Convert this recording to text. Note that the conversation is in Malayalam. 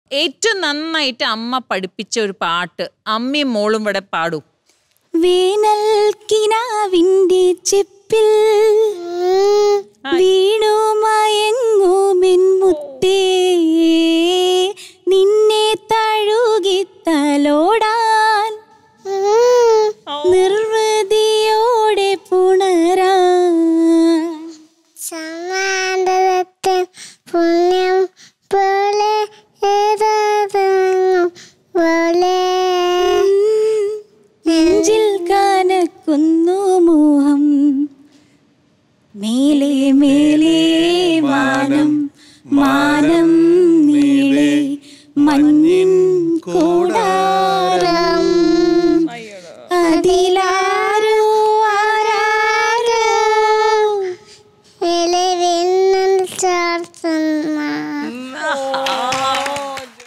ഏറ്റവും നന്നായിട്ട് അമ്മ പഠിപ്പിച്ച ഒരു പാട്ട് അമ്മയും മോളും ഇവിടെ പാടും വേനൽ കിനാവിൻ്റെ ചെപ്പിൽ വീണു മയങ്ങുമെൻ മുത്തേ നിന്നെ തഴുകി തലോടാൻ നിർവൃതിയോടെ പുണരാൻ സമാന്തരത്തിൽ പുണ്യം പോലെ ഏതാതങ്ങും പോലെ നെഞ്ചിൽ കനക്കുന്നു മോഹം മേലെ മേലെ മാനം മാനം നീളെ മഞ്ഞിൻ കോ